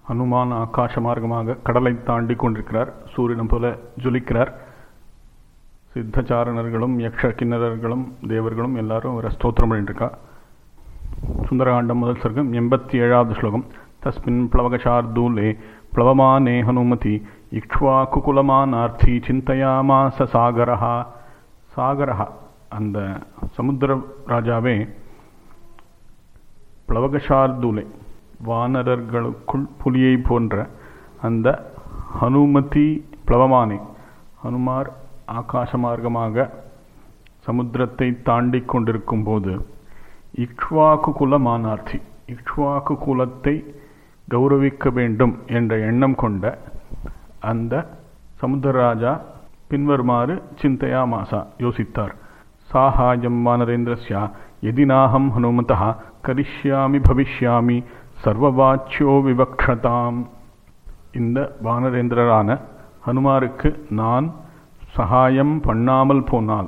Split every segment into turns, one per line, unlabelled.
ஹனுமான் ஆகாச மார்க்கமாக கடலை தாண்டி கொண்டிருக்கிறார் சூரியனை போல ஜொலிக்கிறார் சித்தச்சாரணர்களும் யக்ஷ கிண்ணறர்களும் தேவர்களும் எல்லாரும் அவரை ஸ்தோத்திரம் பண்ணிட்டுருக்கா சுந்தரகாண்டம் முதல் சர்க்கம் எண்பத்தி ஏழாவது ஸ்லோகம் தஸ்மின் பிளவகசார்தூலே பிளவமானே ஹனுமதி இக்ஷ்வாகுகுலமானார்த்தி சிந்தையாமாச சாகரஹா சாகரஹா அந்த சமுத்திர ராஜாவே பிளவகசார்தூலே வானரர்களுக்குள் புலியை போன்ற அந்த ஹனுமதி பிளவமானே ஹனுமார் ஆகாச மார்க்கமாக சமுத்திரத்தை தாண்டி கொண்டிருக்கும் போது இக்ஷ்வாக்கு குல மானார்த்தி இக்ஷ்வாக்கு குலத்தை கௌரவிக்க வேண்டும் என்ற எண்ணம் கொண்ட அந்த சமுத்திரராஜா பின்வருமாறு சிந்தையா மாசா யோசித்தார் சாஹாயம் வானரேந்திரஸ்யா எதினாகம் ஹனுமதா கரிஷ்யாமி பவிஷ்யாமி சர்வவாச்சியோ விவக்ஷதாம் இந்த வானரேந்திரரான ஹனுமாருக்கு நான் சகாயம் பண்ணாமல் போனால்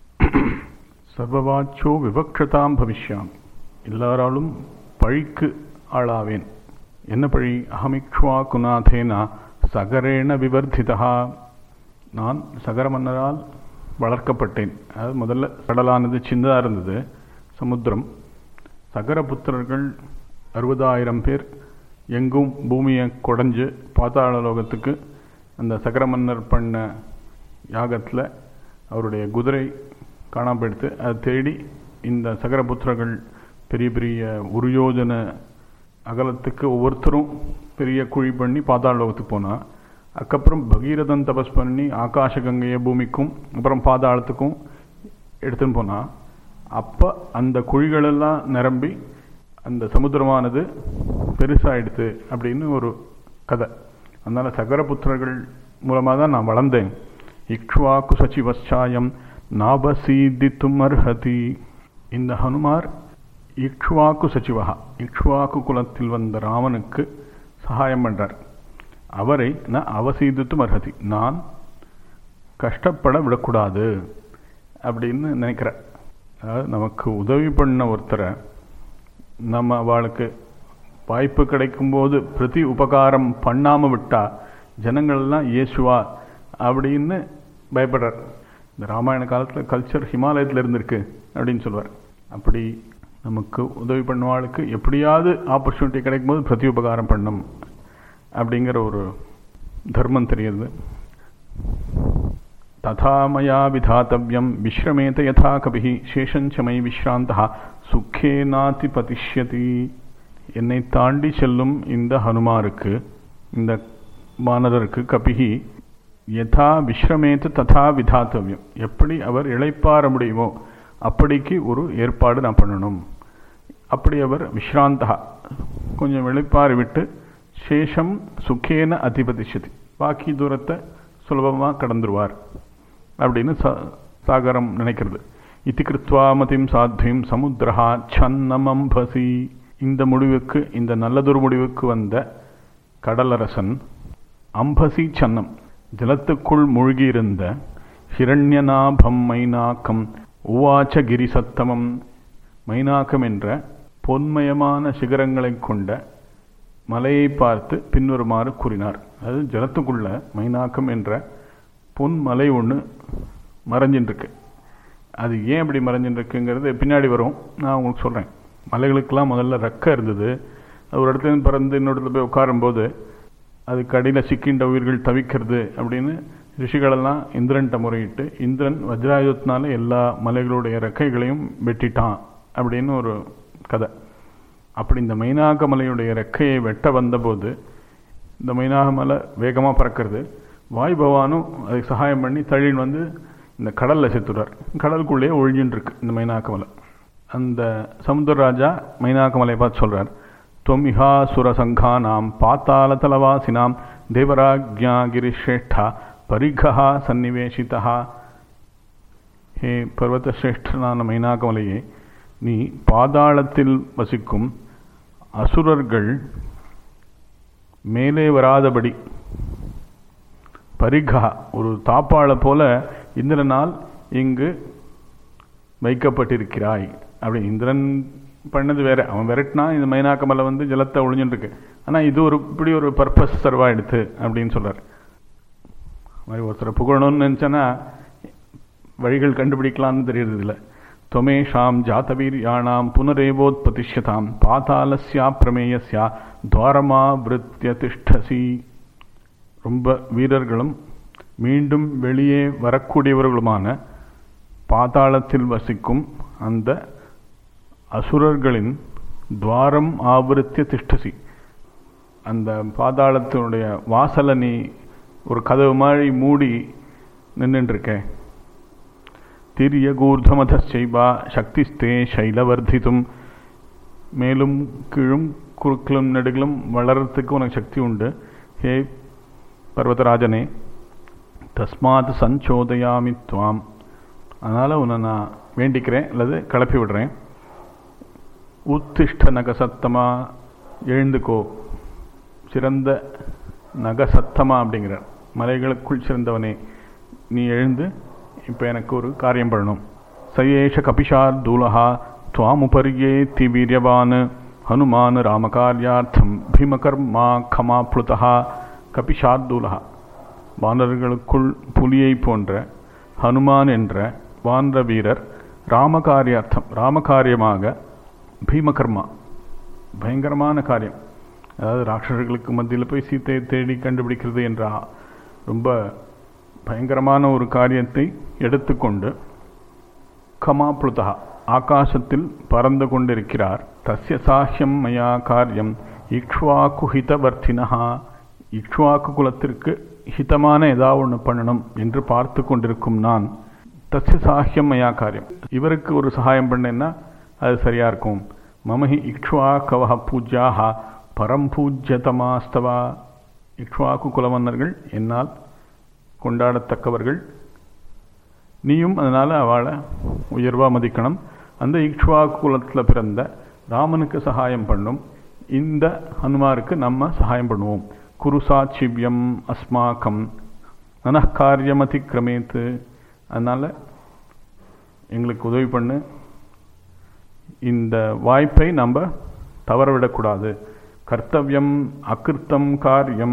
சர்வவாச்சோ விவக்ஷதாம் பவிஷ்யாமி எல்லாராலும் பழிக்கு ஆளாவேன் என்ன பழி அகமிக்ஷ்வா குநாதேனா சகரேண விவர்த்திதா நான் சகர மன்னரால் வளர்க்கப்பட்டேன் அதாவது முதல்ல கடலானது சின்னதாக இருந்தது சமுத்திரம் சகரபுத்திரர்கள் அறுபதாயிரம் பேர் எங்கும் பூமியை குடஞ்சு பாதாள லோகத்துக்கு அந்த சகர மன்னர் பண்ண யாகத்தில் அவருடைய குதிரை காணாம போயிடுத்து அதை தேடி இந்த சகரபுத்திரர்கள் பெரிய பெரிய உருயோஜன அகலத்துக்கு ஒவ்வொருத்தரும் பெரிய குழி பண்ணி பாதாள லோகத்துக்கு போனால் அதுக்கப்புறம் பகீரதன் தபஸ் பண்ணி ஆகாஷ கங்கையை பூமிக்கும் அப்புறம் பாதாளத்துக்கும் எடுத்துன்னு போனால் அப்போ அந்த குழிகளெல்லாம் நிரம்பி அந்த சமுத்திரமானது பெருசாகிடுது அப்படின்னு ஒரு கதை அதனால் சகரபுத்திரர்கள் மூலமாக தான் நான் வளர்ந்தேன் இக்ஷ்வாக்கு சச்சிவச்சாயம் நாபசீதித்தும் அர்ஹதி இந்த ஹனுமார் இக்ஷ்வாக்கு சச்சிவகா இக்ஷ்வாக்கு குலத்தில் வந்த ராமனுக்கு சகாயம் பண்ணுறார் அவரை நான் அவசீதித்தும் அர்ஹதி நான் கஷ்டப்பட விடக்கூடாது அப்படின்னு நினைக்கிறேன் அதாவது நமக்கு உதவி பண்ண ஒருத்தரை நம்ம அவளுக்கு வாய்ப்பு கிடைக்கும்போது பிரதி உபகாரம் பண்ணாமல் விட்டால் ஜனங்கள்லாம் இயேசுவா அப்படின்னு பயப்படுறார் இந்த ராமாயண காலத்தில் கல்ச்சர் ஹிமாலயத்தில் இருந்திருக்கு அப்படின்னு சொல்லுவார் அப்படி நமக்கு உதவி பண்ணுவாளுக்கு எப்படியாவது ஆப்பர்ச்சுனிட்டி கிடைக்கும்போது பிரதி உபகாரம் பண்ணும் அப்படிங்கிற ஒரு தர்மம் தெரியுது ததா மயா விதாத்தவியம் விஸ்ரமேத யதா கபி சேஷஞ்சமை விஸ்ராந்தா சுக்கே நாத்தி பதிஷ்யதி என்னை தாண்டி செல்லும் இந்த ஹனுமாருக்கு இந்த மானதருக்கு கபிகி யதா விஸ்ரமேத்து ததா விதாத்தவியம் எப்படி அவர் இழைப்பார முடியுமோ அப்படிக்கு ஒரு ஏற்பாடு நான் பண்ணணும் அப்படி அவர் விஸ்ராந்தா கொஞ்சம் இழைப்பாறு விட்டு சேஷம் சுக்கேன அதிபதிஷதி பாக்கி தூரத்தை சுலபமாக கடந்துருவார் அப்படின்னு ச சாகரம் நினைக்கிறது இத்தி கிருத்வா மதிம் சாத்வீம் சமுத்திரஹா சன்னமம்பசி இந்த முடிவுக்கு இந்த நல்லதொரு முடிவுக்கு வந்த கடலரசன் அம்பசி சன்னம் ஜலத்துக்குள் மூழ்கியிருந்த ஹிரண்யநாபம் மைனாக்கம் உவாச்ச கிரிசத்தமம் மைனாக்கம் என்ற பொன்மயமான சிகரங்களை கொண்ட மலையை பார்த்து பின்வருமாறு கூறினார் அது ஜலத்துக்குள்ள மைனாக்கம் என்ற பொன் மலை ஒன்று மறைஞ்சின்றிருக்கு அது ஏன் அப்படி மறைஞ்சின்றிருக்குங்கிறது பின்னாடி வரும் நான் உங்களுக்கு சொல்கிறேன் மலைகளுக்கெல்லாம் முதல்ல ரெக்கை இருந்தது அது ஒரு இடத்துல பறந்து இன்னொரு இடத்துல போய் உட்காரும்போது அதுக்கு அடியில் சிக்கின்ற உயிர்கள் தவிக்கிறது அப்படின்னு ரிஷிகளெல்லாம் இந்திரன்ட்ட முறையிட்டு இந்திரன் வஜ்ராயுதத்தினால எல்லா மலைகளுடைய ரெக்கைகளையும் வெட்டிட்டான் அப்படின்னு ஒரு கதை அப்படி இந்த மைனாக மலையுடைய ரெக்கையை வெட்ட வந்தபோது இந்த மைனாக மலை வேகமாக பறக்கிறது வாய் பவானும் அதுக்கு சகாயம் பண்ணி தழின் வந்து இந்த கடலில் செத்துடுறார் கடலுக்குள்ளேயே ஒழிஞ்சுன்னு இருக்கு இந்த மைனாக்க மலை அந்த சமுத்திரராஜா மைனாக்க மலையை பார்த்து சொல்கிறார் त्वमिहासुर सङ्घानां पातालतलवासिनां देवराज्ञागिरिश्रेष्ठा परिघः सन्निवेशितः ஹே பர்வதசிரேஷ்டனான மைனாகமலையே நீ பாதாளத்தில் வசிக்கும் அசுரர்கள் மேலே வராதபடி பரிகா ஒரு தாப்பாளை போல இந்திரனால் இங்கு வைக்கப்பட்டிருக்கிறாய் அப்படி இந்திரன் பண்ணது வேற அவன் விரட்டினா இந்த மைனாக்கமலை வந்து ஜலத்தை ஒழிஞ்சுட்டு இருக்கு ஆனால் இது ஒரு இப்படி ஒரு பர்பஸ் சர்வாயிடுத்து அப்படின்னு சொல்கிறார் மாதிரி ஒருத்தரை புகழணும்னு நினச்சேன்னா வழிகள் கண்டுபிடிக்கலாம்னு தெரியறது இல்லை துவமேஷாம் ஜாத்தவீர்யாணாம் புனரேவோத்பதிஷ்யதாம் பாதாளஸ்யா பிரமேயஸ்யா துவாரமா விருத்திய திஷ்டசி ரொம்ப வீரர்களும் மீண்டும் வெளியே வரக்கூடியவர்களுமான பாதாளத்தில் வசிக்கும் அந்த அசுரர்களின் துவாரம் ஆவருத்திய திஷ்டசி அந்த பாதாளத்தினுடைய வாசலை நீ ஒரு கதவு மாதிரி மூடி நின்றுருக்க திரிய கூர்தமதச்சைவா சக்திஸ்தே சைலவர்த்தித்தும் மேலும் கீழும் குறுக்கிலும் நெடுகிலும் வளர்றதுக்கு உனக்கு சக்தி உண்டு ஹே பர்வதராஜனே தஸ்மாத் சஞ்சோதயாமி துவாம் அதனால் உன்னை நான் வேண்டிக்கிறேன் அல்லது கிளப்பி விடுறேன் உத்திஷ்ட நகசத்தமா எழுந்துக்கோ சிறந்த நகசத்தமா அப்படிங்கிறார் மலைகளுக்குள் சிறந்தவனே நீ எழுந்து இப்போ எனக்கு ஒரு காரியம் பண்ணணும் சயேஷ கபிஷார் தூலஹா துவாமுபர்யேத்தி வீரியவான் ஹனுமான் ராமகாரியார்த்தம் பீமகர்மா கமாப்ளுதா கபிஷார்தூலஹா வானர்களுக்குள் புலியை போன்ற ஹனுமான் என்ற வானர வீரர் ராமகாரியார்த்தம் ராமகாரியமாக பீமகர்மா பயங்கரமான காரியம் அதாவது ராட்சசர்களுக்கு மத்தியில் போய் சீத்தையை தேடி கண்டுபிடிக்கிறது என்ற ரொம்ப பயங்கரமான ஒரு காரியத்தை எடுத்துக்கொண்டு கமாப்ளுதா ஆகாசத்தில் பறந்து கொண்டிருக்கிறார் தஸ்ய சாஹ்யம் மயா காரியம் இக்ஷ்வாக்கு ஹிதவர்த்தினஹா இக்ஷ்வாக்கு குலத்திற்கு ஹிதமான ஏதாவது ஒன்று பண்ணணும் என்று பார்த்து கொண்டிருக்கும் நான் தஸ்ய சாஹ்யம் மயா காரியம் இவருக்கு ஒரு சகாயம் பண்ணேன்னா அது சரியா இருக்கும் மமஹி இக்ஷ்வாக்கவ பூஜ்யாக பரம்பூஜ்யதமாஸ்தவா இக்ஷ்வாக்கு குலமன்னர்கள் என்னால் கொண்டாடத்தக்கவர்கள் நீயும் அதனால் அவளை உயர்வாக மதிக்கணும் அந்த இக்ஷ்வாக்கு குலத்தில் பிறந்த ராமனுக்கு சகாயம் பண்ணும் இந்த ஹனுமாருக்கு நம்ம சகாயம் பண்ணுவோம் குருசாட்சிபியம் அஸ்மாக்கம் மனக்காரியம் அதிக்கிரமேத்து அதனால் எங்களுக்கு உதவி பண்ணு இந்த வாய்ப்பை நம்ம தவறவிடக்கூடாது கர்த்தவியம் அகிருத்தம் காரியம்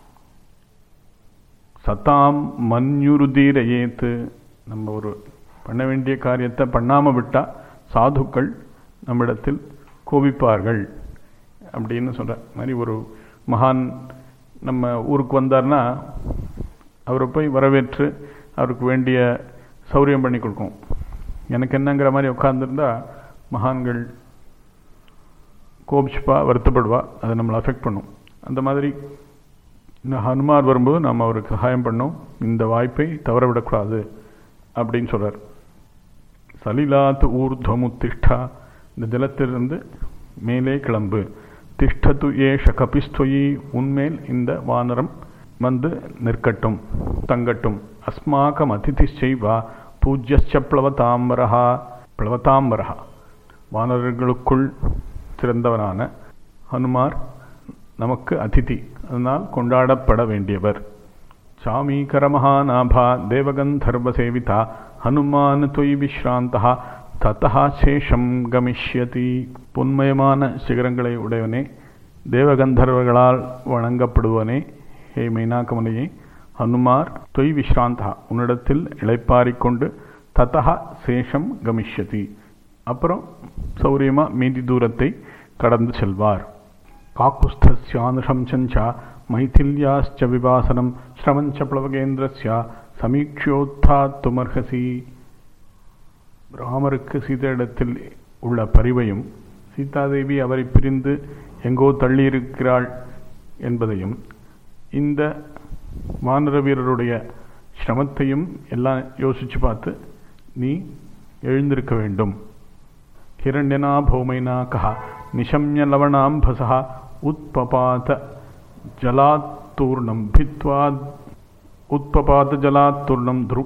சதாம் மன்யுருதீரையேத்து நம்ம ஒரு பண்ண வேண்டிய காரியத்தை பண்ணாமல் விட்டால் சாதுக்கள் நம்மிடத்தில் கோபிப்பார்கள் அப்படின்னு சொல்கிற மாதிரி ஒரு மகான் நம்ம ஊருக்கு வந்தார்னா அவரை போய் வரவேற்று அவருக்கு வேண்டிய சௌரியம் பண்ணி கொடுக்கும் எனக்கு என்னங்கிற மாதிரி உட்காந்துருந்தா மகான்கள் கோபிச்சுப்பா வருத்தப்படுவா அதை நம்மளை அஃபெக்ட் பண்ணும் அந்த மாதிரி இந்த ஹனுமார் வரும்போது நம்ம அவருக்கு சகாயம் பண்ணோம் இந்த வாய்ப்பை தவற விடக்கூடாது அப்படின்னு சொல்கிறார் சலிலாத் ஊர்துவமுத்திஷ்டா இந்த ஜலத்திலிருந்து மேலே கிளம்பு திஷ்டத்து ஏஷ கபிஸ்துயி உன்மேல் இந்த வானரம் வந்து நிற்கட்டும் தங்கட்டும் அஸ்மாக்கம் அதிதிச்சைவா பூஜ்யச்ச பிளவதாம்பரஹா பிளவதாம்பரஹா வானரர்களுக்குள் சிறந்தவனான ஹனுமார் நமக்கு அதிதி அதனால் கொண்டாடப்பட வேண்டியவர் சாமீகரமஹாநாபா தேவகந்தர்வசேவிதா ஹனுமான் தொய் விஸ்ராந்தா தத்தா சேஷம் கமிஷ்யதி பொன்மயமான சிகரங்களை உடையவனே தேவகந்தர்வர்களால் வணங்கப்படுவனே ஹே மைனாக்கமலையே ஹனுமார் தொய் விஸ்ராந்தா உன்னிடத்தில் இளைப்பாரிக்கொண்டு தத்தா சேஷம் கமிஷ்யதி அப்புறம் சௌரியமாக மீதி தூரத்தை கடந்து செல்வார் காக்குஸ்தியானுஷம்சா மைथिल्याश्च விபாசனம் ஸ்ரவஞ்ச பிளவகேந்திரஸ்ய சமீக்ஷோத்தாத்துமர்ஹசி ராமருக்கு சீதையிடத்தில் உள்ள பரிவையும் சீதாதேவி அவரை பிரிந்து எங்கோ தள்ளியிருக்கிறாள் என்பதையும் இந்த வானர வீரருடைய சிரமத்தையும் எல்லாம் யோசித்து பார்த்து நீ எழுந்திருக்க வேண்டும் ஹிரண்யனா பௌமைனாக்கா நிஷம்ய லவணாம்பசா உத்பபாத ஜலாத்தூர்ணம் பித்வா உத்பபாத ஜலாத்தூர்ணம் துரு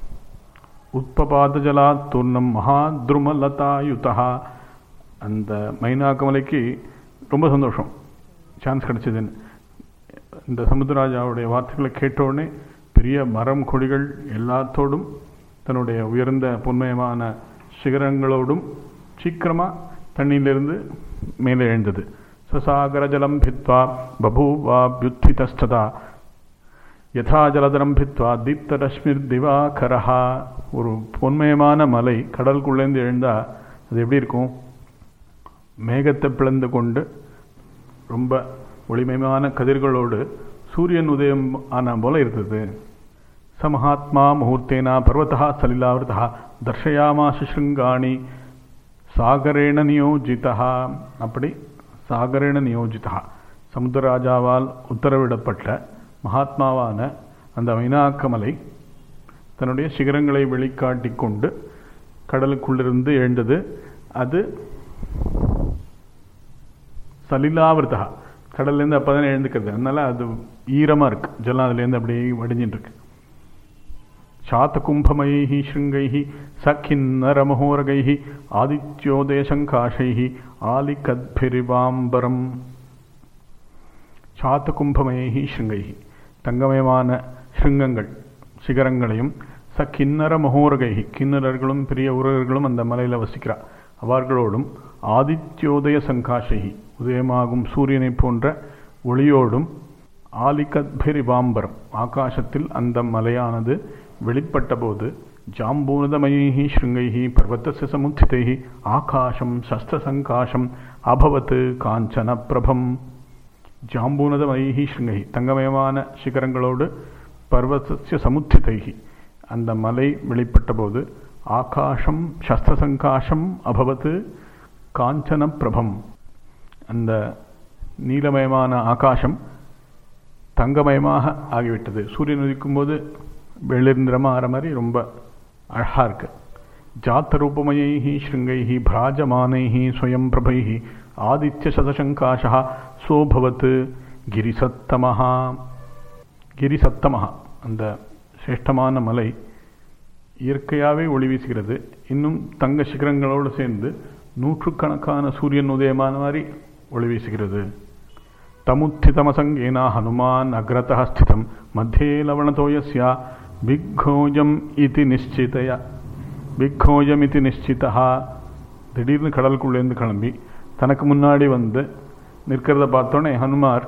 உத்பபாத ஜலாத்தூர்ணம் மகாத்ருமலதாயுதா அந்த மைனாக்கமலைக்கு ரொம்ப சந்தோஷம் சான்ஸ் கிடைச்சதுன்னு இந்த சமுத்திரராஜாவுடைய வார்த்தைகளை கேட்டவுடனே பெரிய மரம் கொடிகள் எல்லாத்தோடும் தன்னுடைய உயர்ந்த பொன்மயமான சிகரங்களோடும் சீக்கிரமாக தண்ணியிலிருந்து மேலே எழுந்தது சசாகரஜலம் பித்வா பபூவாபியுத்திதஸ்ததா யதா ஜலதரம் பித்வா தீப்தரஷ்மிர் திவாகரஹா ஒரு பொன்மயமான மலை கடலுக்குள்ளேருந்து எழுந்தா அது எப்படி இருக்கும் மேகத்தை பிளந்து கொண்டு ரொம்ப ஒளிமயமான கதிர்களோடு சூரியன் உதயம் ஆன போல இருந்தது ச மகாத்மா முகூர்த்தேனா பர்வதா சலிலாவிரதா தர்ஷயாமாச ஸ்ருங்காணி சாகரேண நியோஜிதா அப்படி சாகரேண நியோஜிதா சமுத்திரராஜாவால் உத்தரவிடப்பட்ட மகாத்மாவான அந்த மைனாக்கமலை தன்னுடைய சிகரங்களை வெளிக்காட்டிக் கொண்டு கடலுக்குள்ளிருந்து எழுந்தது அது சலிலாவிரதா கடல்லேருந்து அப்போ தானே எழுந்துக்கிறது அதனால அது ஈரமாக இருக்கு ஜலம் அதுலேருந்து அப்படியே வடிஞ்சிட்டு இருக்கு शातकुम्भमयैः शृङ्गैः सखिन्नरमहोरगैः आदित्योदयशङ्काशैः ஆலிகத்பிரிவாம்பரம் சாத்தகும்பமயி ஸ்ருங்கைஹி தங்கமயமான ஸ்ருங்கங்கள் சிகரங்களையும் ச கிண்ணற மகோரகைஹி கிண்ணறர்களும் பெரிய உரகர்களும் அந்த மலையில் வசிக்கிறார் அவர்களோடும் ஆதித்யோதய சங்காஷைஹி உதயமாகும் சூரியனை போன்ற ஒளியோடும் ஆலிகத்பிரிவாம்பரம் ஆகாசத்தில் அந்த மலையானது வெளிப்பட்டபோது ஜாம்பூனதமயைः शृङ्गैः पर्वतस्य समुत्थितैः आकाशं शस्त्रसङ्काशम् अभवत् காஞ்சனப்பிரபம் ஜாம்பூனதமயைः शृङ्गैः தங்கமயமான சிகரங்களோடு பர்வதஸ்ய சமுத்திதைஹி அந்த மலை வெளிப்பட்டபோது ஆகாஷம் சஸ்திரசங்காஷம் அபவத் காஞ்சனப்பிரபம் அந்த நீலமயமான ஆகாசம் தங்கமயமாக ஆகிவிட்டது சூரியன் உதிக்கும்போது வெளிர்நிறமாக ஆற மாதிரி ரொம்ப அழகாக இருக்கு ஜாத்தரூபமயைः शृङ्गैः भ्राजमानैः स्वयं प्रभैः आदित्यशतशङ्काशः सोऽभवत् गिरिसत्तमः கிரிசத்தமஹா அந்த சிரேஷ்டமான மலை இயற்கையாகவே ஒளி வீசுகிறது இன்னும் தங்க சிகரங்களோடு சேர்ந்து நூற்றுக்கணக்கான சூரியன் உதயமான மாதிரி ஒளி வீசுகிறது தமுத்திதமசங்கேனா ஹனுமான் அக்ரதः ஸ்திதம் மத்தியே லவணதோயஸ்யா பிக்ஹோஜம் இது நிச்சிதய பிக்ஹோஜம் இது நிச்சிதா திடீர்னு கடலுக்குள்ளேருந்து கிளம்பி தனக்கு முன்னாடி வந்து நிற்கிறத பார்த்தோன்னே ஹனுமார்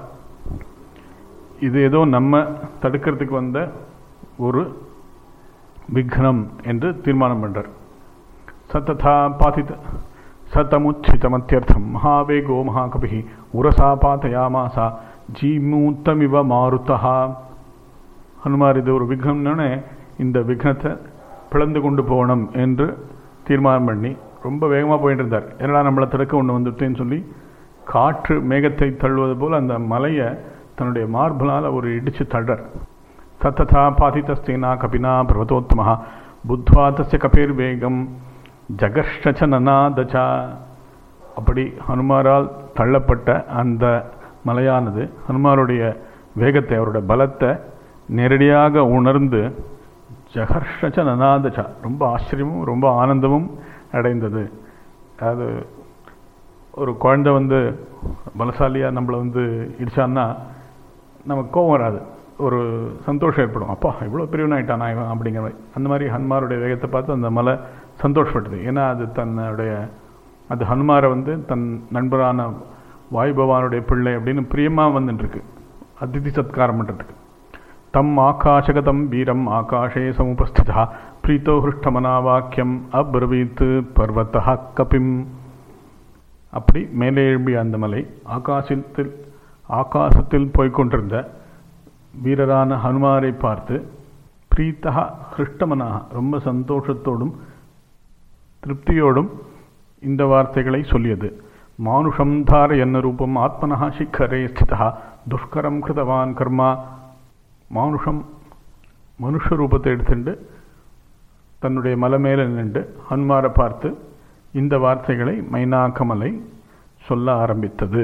இது ஏதோ நம்ம தடுக்கிறதுக்கு வந்த ஒரு விக்னம் என்று தீர்மானம் பண்றார் சத்ததா பாதித சதமுச்சிதமத்தியர்த்தம் மகாவேகோ மகாகபி உரசா பாத்தயாமாசா ஜீமூத்தமிவ மாருதா ஹனுமார் இது ஒரு விக்னம்னே இந்த விக்னத்தை பிளந்து கொண்டு போகணும் என்று தீர்மானம் பண்ணி ரொம்ப வேகமாக போயிட்டு இருந்தார் என்னடா நம்மளை தடுக்க ஒன்று வந்துட்டேன்னு சொல்லி காற்று மேகத்தை தள்ளுவது போல் அந்த மலையை தன்னுடைய மார்பலால் ஒரு இடிச்சு தள்ளுறார் தத்ததா பாதிதஸ்தேனா கபினா பிரவதோத்தம புத்வா தஸ்ய கபீர் வேகம் ஜகர்ஷச்ச நனாதச்சா அப்படி ஹனுமாரால் தள்ளப்பட்ட அந்த மலையானது ஹனுமாருடைய வேகத்தை அவருடைய பலத்தை நேரடியாக உணர்ந்து ஜகர்ஷச்ச நனாதச்சா ரொம்ப ஆச்சரியமும் ரொம்ப ஆனந்தமும் அடைந்தது அது ஒரு குழந்தை வந்து பலசாலியாக நம்மளை வந்து இடிச்சான்னா நமக்கு கோபம் வராது ஒரு சந்தோஷம் ஏற்படும் அப்பா இவ்வளோ பெரியவனாயிட்டானா இவன் அப்படிங்கிற மாதிரி அந்த மாதிரி ஹனுமாருடைய வேகத்தை பார்த்து அந்த மலை சந்தோஷப்பட்டது ஏன்னா அது தன்னுடைய அது ஹனுமாரை வந்து தன் நண்பரான வாயுபவானுடைய பிள்ளை அப்படின்னு பிரியமாக வந்துட்டுருக்கு அதிதி சத்காரம் பண்ணுறதுக்கு தம் ஆகாஷகதம் வீரம் ஆகாஷே சமுபஸ்திதா பிரீத்தோ ஹிருஷ்டமனா வாக்கியம் அப்ரவீத் பர்வத்தா கபிம் அப்படி மேலே எழும்பிய அந்த மலை ஆகாசத்தில் ஆகாசத்தில் போய்கொண்டிருந்த வீரரான ஹனுமாரை பார்த்து பிரீத்தா ஹிருஷ்டமனாக ரொம்ப சந்தோஷத்தோடும் திருப்தியோடும் இந்த வார்த்தைகளை சொல்லியது மானுஷம் தார என்ன ரூபம் ஆத்மனா சிக்கரே ஸ்திதா துஷ்கரம் கிருதவான் கர்மா மானுஷம் மனுஷ ரூபத்தை எடுத்துட்டு தன்னுடைய மலை மேலே நின்று ஹனுமாரை பார்த்து இந்த வார்த்தைகளை மைனாக்கமலை சொல்ல ஆரம்பித்தது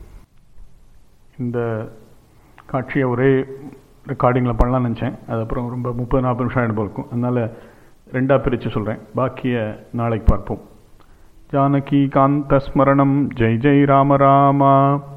இந்த காட்சியை ஒரே ரெக்கார்டிங்கில் பண்ணலாம்னு நினச்சேன் அது அப்புறம் ரொம்ப முப்பது நாற்பது நிமிஷம் ஆகிடும் இருக்கும் அதனால் ரெண்டாக பிரித்து சொல்கிறேன் பாக்கிய நாளைக்கு பார்ப்போம் ஜானகி காந்த ஸ்மரணம் ஜெய் ஜெய் ராம ராமா